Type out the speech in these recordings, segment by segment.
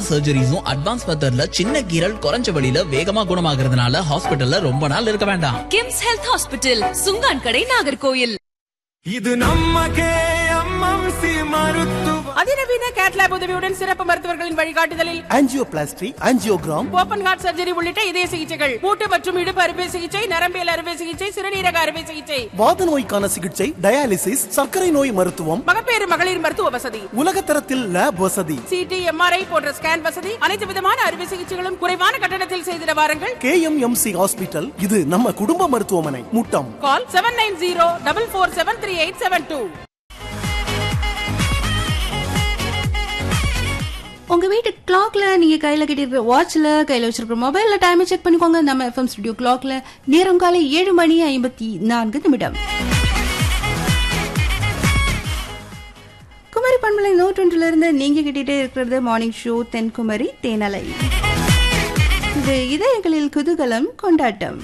சர்ஜரிஸும் advance மெத்தட்ல சின்ன கீரல் குறைஞ்ச வழியில வேகமா குணமாகறதுனால ஹாஸ்பிட்டல்ல ரொம்ப நாள் இருக்க வேண்டாம் கிம்ஸ் ஹெல்த் ஹாஸ்பிட்டல் சுங்கான் கடை நாகர்கோயில் இது நம்ம கேஎம்எம்சி மருத்துவ அதிநவீன கேட்லாப் உதவியுடன் சிறப்பு மருத்துவர்களின் வழிகாட்டுதலில் angioplasty angiogram open heart surgery உள்ளிட்ட இதய சிகிச்சைகள் மூட்டு மற்றும் இடுப்பு அறுவை சிகிச்சை நரம்பியல் அறுவை சிகிச்சை சிறுநீரக அறுவை சிகிச்சை வாத நோய்க்கான சிகிச்சை டயாலிசிஸ் சர்க்கரை நோய் மருத்துவம் மகப்பேறு மகளிர் மருத்துவ வசதி உலகத்தரத்தில் லேப் வசதி சிடி எம்ஆர்ஐ போன்ற ஸ்கேன் வசதி அனைத்து விதமான அறுவை சிகிச்சைகளும் குறைவான கட்டணத்தில் செய்திட வாருங்கள் கேஎம்எம்சி ஹாஸ்பிட்டல் இது நம்ம குடும்ப மருத்துவமனை Muttam call seven nine zero double four seven three eight seven two உங்க வீட்டு கிளாக்ல நீங்க கையில கட்டிருக்கிற வாட்ச்ல கையில வச்சிருக்கிற மொபைல்ல டைமை செக் பண்ணிக்கோங்க நம்ம எஃப்எம் ஸ்டுடியோ கிளாக்ல நேரம் காலை ஏழு மணி ஐம்பத்தி நான்கு நிமிடம் குமரி பண்பலை நூற்றொன்றுல இருந்து நீங்க கிட்டிட்டே இருக்கிறது மார்னிங் ஷோ தென்குமரி தேனலை இது இதயங்களில் குதூகலம் கொண்டாட்டம்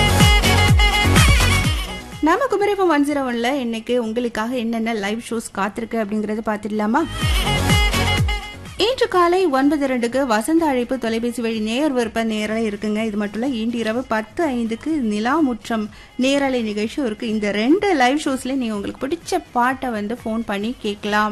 நாம குமரிப்பம் ஒன் ஜீரோ ஒன்ல இன்னைக்கு உங்களுக்காக என்னென்ன லைவ் ஷோஸ் காத்திருக்கு அப்படிங்கறத பார்த்துடலாமா இன்று காலை ஒன்பது ரெண்டுக்கு வசந்த அழைப்பு தொலைபேசி வழி நேர் விருப்ப நேரலை இருக்குங்க இது மட்டும் இல்ல இன்று இரவு பத்து ஐந்துக்கு நிலா முற்றம் நேரலை நிகழ்ச்சி இருக்கு இந்த ரெண்டு லைவ் ஷோஸ்ல நீங்க உங்களுக்கு பிடிச்ச பாட்டை வந்து ஃபோன் பண்ணி கேட்கலாம்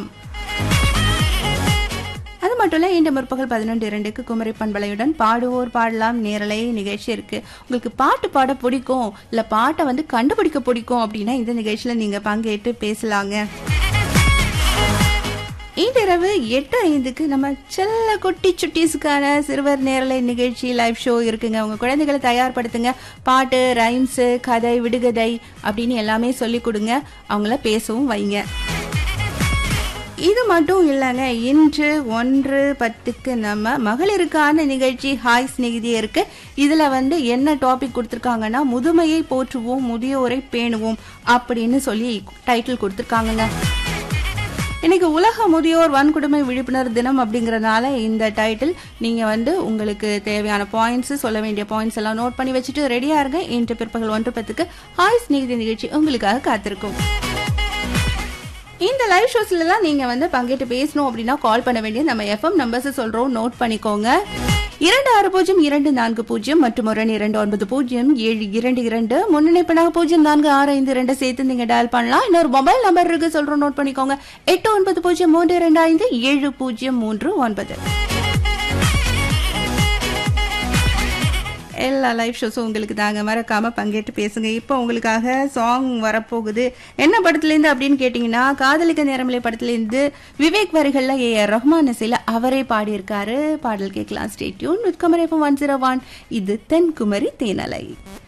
அது மட்டும் இல்ல இன்று முற்பகல் பதினொன்று இரண்டுக்கு குமரி பண்பலையுடன் பாடுவோர் பாடலாம் நேரலை நிகழ்ச்சி இருக்கு உங்களுக்கு பாட்டு பாட பிடிக்கும் இல்ல பாட்டை வந்து கண்டுபிடிக்க பிடிக்கும் அப்படின்னா இந்த நிகழ்ச்சியில நீங்க பங்கேற்று பேசலாங்க இன்றிரவு எட்டு ஐந்துக்கு நம்ம செல்ல குட்டி சுட்டீஸுக்கான சிறுவர் நேரலை நிகழ்ச்சி லைவ் ஷோ இருக்குங்க உங்க குழந்தைகளை தயார்படுத்துங்க பாட்டு ரைம்ஸு கதை விடுகதை அப்படின்னு எல்லாமே சொல்லி கொடுங்க அவங்கள பேசவும் வைங்க இது மட்டும் இல்லைங்க இன்று ஒன்று பத்துக்கு நம்ம மகளிருக்கான நிகழ்ச்சி ஹாய் ஸ்நேகிதி இருக்கு இதுல வந்து என்ன டாபிக் கொடுத்துருக்காங்கன்னா முதுமையை போற்றுவோம் முதியோரை பேணுவோம் அப்படின்னு சொல்லி டைட்டில் கொடுத்துருக்காங்கங்க இன்னைக்கு உலக முதியோர் வன்கொடுமை விழிப்புணர்வு தினம் அப்படிங்கறதுனால இந்த டைட்டில் நீங்க வந்து உங்களுக்கு தேவையான பாயிண்ட்ஸ் சொல்ல வேண்டிய பாயிண்ட்ஸ் எல்லாம் நோட் பண்ணி வச்சுட்டு ரெடியா இருங்க இன்று பிற்பகல் ஒன்று பத்துக்கு ஹாய் ஸ்நேகிதி நிகழ்ச்சி உங்களுக்காக காத்திருக்கும் இந்த லைவ் ஷோஸ்ல எல்லாம் நீங்க வந்து பங்கேற்று பேசணும் அப்படின்னா கால் பண்ண வேண்டிய நம்ம எஃப்எம் நம்பர்ஸ் சொல்றோம் நோட் பண்ணிக்கோங்க இரண்டு ஆறு பூஜ்ஜியம் இரண்டு நான்கு பூஜ்ஜியம் மற்றும் ஒரு இரண்டு ஒன்பது பூஜ்ஜியம் ஏழு இரண்டு இரண்டு முன்னிணைப்பனாக பூஜ்ஜியம் நான்கு ஆறு ஐந்து இரண்டு சேர்த்து நீங்க டயல் பண்ணலாம் இன்னொரு மொபைல் நம்பர் இருக்கு சொல்றோம் நோட் பண்ணிக்கோங்க எட்டு ஒன்பது பூஜ்ஜியம் மூன்று இரண்டு ஐந்து ஏழு பூஜ்ஜியம் மூன்று ஒன்பது எல்லா லைவ் ஷோஸும் உங்களுக்கு தாங்க மறக்காம பங்கேற்று பேசுங்க இப்போ உங்களுக்காக சாங் வரப்போகுது என்ன படத்துலேருந்து அப்படின்னு கேட்டிங்கன்னா காதலிக்க நேரமில்லை படத்துலேருந்து விவேக் வரிகளில் ஏ ஆர் ரஹ்மான் இசையில் அவரே பாடியிருக்காரு பாடல் கேட்கலாம் ஸ்டேட்யூன் வித் கமரேஃபம் ஒன் ஜீரோ ஒன் இது தென்குமரி தேனலை